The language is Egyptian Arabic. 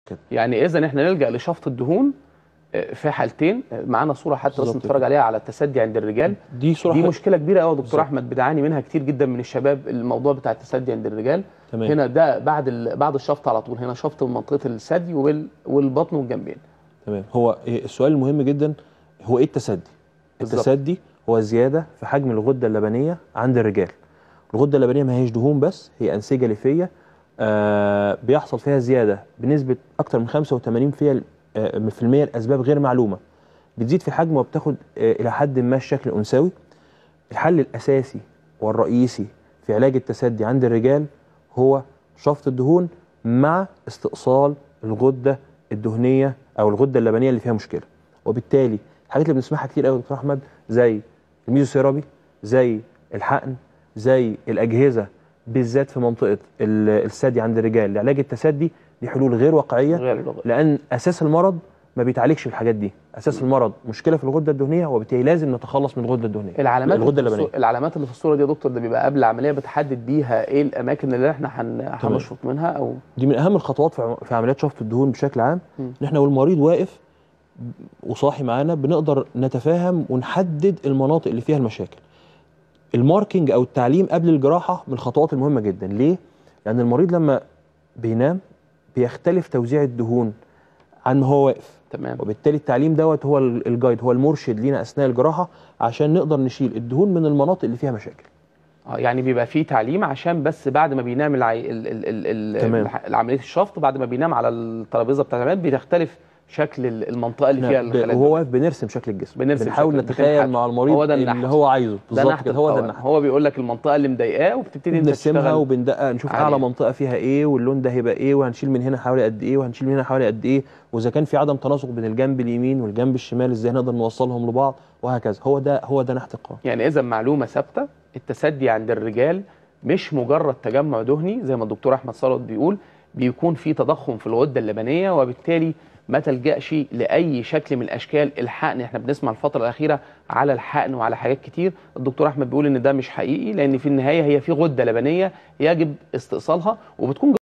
كده. يعني اذا احنا نلجا لشفط الدهون آه، في حالتين آه، معانا صوره حتى بس بالظبط نتفرج كده. عليها على التسدي عند الرجال دي صوره دي حلوة. مشكله كبيره قوي يا دكتور بالظبط. احمد بتعاني منها كتير جدا من الشباب الموضوع بتاع التسدي عند الرجال تمام هنا ده بعد ال... بعد الشفط على طول هنا شفط من منطقه الثدي وال... والبطن والجنبين تمام هو إيه السؤال المهم جدا هو ايه التسدي بالظبط. التسدي هو زياده في حجم الغده اللبنيه عند الرجال الغده اللبنيه ما هيش دهون بس هي انسجه ليفيه آه بيحصل فيها زياده بنسبه اكتر من 85% في آه في المية لاسباب غير معلومه بتزيد في الحجم وبتاخد آه الى حد ما الشكل انثوي الحل الاساسي والرئيسي في علاج التسدي عند الرجال هو شفط الدهون مع استئصال الغده الدهنيه او الغده اللبنيه اللي فيها مشكله وبالتالي الحاجات اللي بنسمعها كتير قوي يا دكتور احمد زي الميزوثيرابي زي الحقن زي الاجهزه بالذات في منطقه ال- الثدي عند الرجال لعلاج التسدي دي حلول غير واقعيه غير الغ- لان اساس المرض ما بيتعالجش بالحاجات دي اساس المرض مشكله في الغده الدهنيه وبالتالي لازم نتخلص من الغده الدهنيه العلامات الغده اللي في اللبنيه الصو- العلامات اللي في الصوره دي يا دكتور ده بيبقى قبل العمليه بتحدد بيها ايه الاماكن اللي احنا هن... تمام. هنشفط منها او دي من اهم الخطوات في عم- في عمليات شفط الدهون بشكل عام م. ان احنا والمريض واقف وصاحي معانا بنقدر نتفاهم ونحدد المناطق اللي فيها المشاكل الماركينج او التعليم قبل الجراحه من الخطوات المهمه جدا ليه لان المريض لما بينام بيختلف توزيع الدهون عن ما هو واقف تمام وبالتالي التعليم دوت هو ال- الجايد هو المرشد لينا اثناء الجراحه عشان نقدر نشيل الدهون من المناطق اللي فيها مشاكل اه يعني بيبقى فيه تعليم عشان بس بعد ما بينام العي... ال... ال... ال... تمام. ال... عمليه الشفط بعد ما بينام على الترابيزه بتاعت العمليات بيختلف شكل ال- المنطقه اللي فيها إحنا ب- الخلايا وهو واقف بنرسم شكل الجسم بنرسم بنحاول شكل- نتخيل بتنحت. مع المريض هو ده اللي النحت. هو عايزه ده بالظبط نحت كده هو ده القوام. النحت هو بيقول لك المنطقه اللي مضايقاه وبتبتدي انت نرسمها تشتغل وبندقق نشوف عليها. اعلى منطقه فيها ايه واللون ده هيبقى ايه وهنشيل من هنا حوالي قد ايه وهنشيل من هنا حوالي قد ايه واذا كان في عدم تناسق بين الجنب اليمين والجنب الشمال ازاي نقدر نوصلهم لبعض وهكذا هو ده هو ده نحت القوام يعني اذا معلومه ثابته التسدي عند الرجال مش مجرد تجمع دهني زي ما الدكتور احمد صلوت بيقول بيكون في تضخم في الغده اللبنيه وبالتالي ما تلجاش لاي شكل من اشكال الحقن احنا بنسمع الفتره الاخيره على الحقن وعلى حاجات كتير الدكتور احمد بيقول ان ده مش حقيقي لان في النهايه هي في غده لبنيه يجب استئصالها وبتكون